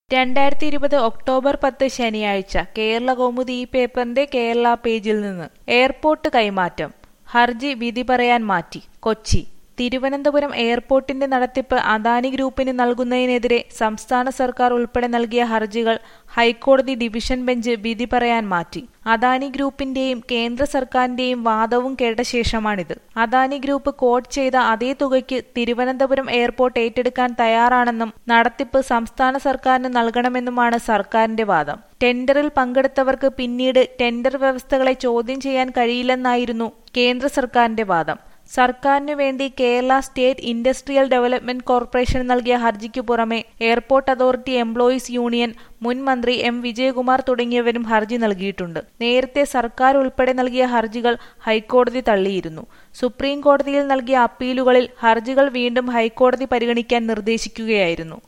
രണ്ടായിരത്തി ഇരുപത് ഒക്ടോബർ പത്ത് ശനിയാഴ്ച കേരള കൗമുദി ഈ പേപ്പറിന്റെ കേരള പേജിൽ നിന്ന് എയർപോർട്ട് കൈമാറ്റം ഹർജി വിധി പറയാൻ മാറ്റി കൊച്ചി തിരുവനന്തപുരം എയർപോർട്ടിന്റെ നടത്തിപ്പ് അദാനി ഗ്രൂപ്പിന് നൽകുന്നതിനെതിരെ സംസ്ഥാന സർക്കാർ ഉൾപ്പെടെ നൽകിയ ഹർജികൾ ഹൈക്കോടതി ഡിവിഷൻ ബെഞ്ച് വിധി പറയാൻ മാറ്റി അദാനി ഗ്രൂപ്പിന്റെയും കേന്ദ്ര സർക്കാരിന്റെയും വാദവും കേട്ട ശേഷമാണിത് അദാനി ഗ്രൂപ്പ് കോട്ട് ചെയ്ത അതേ തുകയ്ക്ക് തിരുവനന്തപുരം എയർപോർട്ട് ഏറ്റെടുക്കാൻ തയ്യാറാണെന്നും നടത്തിപ്പ് സംസ്ഥാന സർക്കാരിന് നൽകണമെന്നുമാണ് സർക്കാരിന്റെ വാദം ടെൻഡറിൽ പങ്കെടുത്തവർക്ക് പിന്നീട് ടെൻഡർ വ്യവസ്ഥകളെ ചോദ്യം ചെയ്യാൻ കഴിയില്ലെന്നായിരുന്നു കേന്ദ്ര സർക്കാരിന്റെ വാദം സർക്കാരിനു വേണ്ടി Kerala state industrial development corporation നൽകിയ ഹർജിക്കു പുറമെ എയർപോർട്ട് അതോറിറ്റി എംപ്ലോയീസ് യൂണിയൻ മുൻ മന്ത്രി എം വിജയകുമാർ തുടങ്ങിയവരും ഹർജി നൽകിയിട്ടുണ്ട് നേരത്തെ സർക്കാർ ഉൾപ്പെടെ നൽകിയ ഹർജികൾ ഹൈക്കോടതി തള്ളിയിരുന്നു സുപ്രീം കോടതിയിൽ നൽകിയ അപ്പീലുകളിൽ ഹർജികൾ വീണ്ടും ഹൈക്കോടതി പരിഗണിക്കാൻ നിർദ്ദേശിക്കുകയായിരുന്നു